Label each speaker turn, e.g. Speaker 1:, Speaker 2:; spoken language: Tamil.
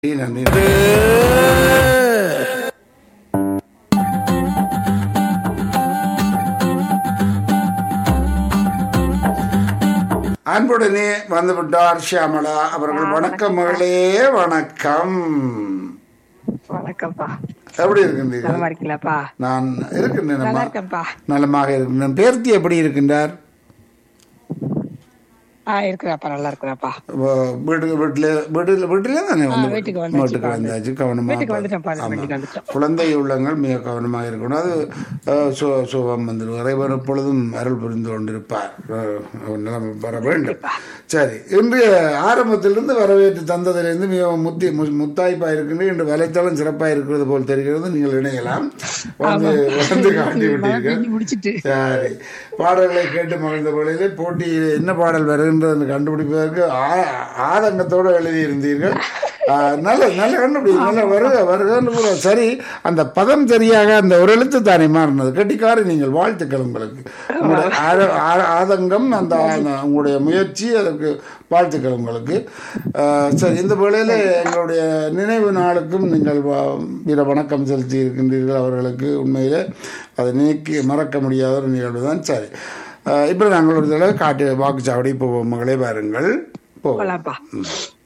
Speaker 1: நன்றி அன்புடனே வந்துவிட்டார் ஷியாமளா அவர்கள் வணக்கம் மகளே வணக்கம்
Speaker 2: வணக்கம்ப்பா
Speaker 1: எப்படி இருக்கின்றீர்கள்
Speaker 2: நலமா இருக்கீங்களாப்பா
Speaker 1: நான் இருக்கின்றேன்
Speaker 2: நல்லா
Speaker 1: அம்மா.
Speaker 2: இருக்கேன்ப்பா
Speaker 1: நலமாக இருக்கின்றேன் பேர்த்தி எப்படி இருக்கின்றார்
Speaker 2: ஆ இருக்கிறாப்பா நல்லா இருக்கிறாப்பா
Speaker 1: வ- வீட்டு வீட்டுல வீட்டுல வீட்டுல தானே வந்து
Speaker 2: வீட்டுக்கு வந்தாச்சு,
Speaker 1: வீட்டுக்கு வந்தாச்சு கவனமா
Speaker 2: வீட்டுக்கு வந்துட்டேன்ப்பா,
Speaker 1: ஆமா.
Speaker 2: வீட்டுக்கு வந்துட்டோம்.
Speaker 1: குழந்தை உள்ளங்கள் மிக கவனமாக இருக்கணும் அது அஹ், சு- சுகம் வந்து இறைவன் எப்பொழுதும் அருள் புரிந்து கொண்டிருப்பார் அஹ், நிலைமை வர வேண்டும் சரி இன்றைய ஆரம்பத்திலிருந்து வரவேற்று தந்ததிலிருந்து மிகவும் முத்தி மு- முத்தாய்ப்பா இருக்கின்ற இன்று வலைத்தளம் சிறப்பாக இருக்கிறது போல் தெரிகிறது நீங்கள் இணையலாம் வந்து வந்து காட்டி விட்டீர்கள்
Speaker 2: பெஞ்சு முடிச்சிட்டு
Speaker 1: சரி பாடல்களை கேட்டு மகிழ்ந்த பொழுது போட்டியில் என்ன பாடல் வருகின்றது கண்டுபிடிப்பதற்கு ஆ- ஆதங்கத்தோடு எழுதியிருந்தீர்கள் ஆ, நல்ல நல்ல கண்டுபிடி நல்ல வருக வருகன்னு கூட சரி அந்த பதம் சரியாக அந்த ஒரு எழுத்து தானே மாறினது கெட்டிக்காரி நீங்கள் வாழ்த்துக்கள் உங்களுக்கு உங்களுடைய ஆ- ஆ- ஆதங்கம் அந்த அந்த உங்களுடைய முயற்சி அதற்கு வாழ்த்துக்கள் உங்களுக்கு ஆ, சரி இந்த வேளையில் எங்களுடைய நினைவு நாளுக்கும் நீங்கள் வ- வீர வணக்கம் செலுத்தி இருக்கின்றீர்கள் அவர்களுக்கு உண்மையிலே அதை நீக்கி மறக்க முடியாத ஒரு நிகழ்வு தான் சரி இப்போ நாங்கள் ஒரு தடவை காட்டு வாக்குச்சாவடி போவோம் மகளே பாருங்கள் போவோம்
Speaker 2: போலாம்ப்பா
Speaker 1: ம்.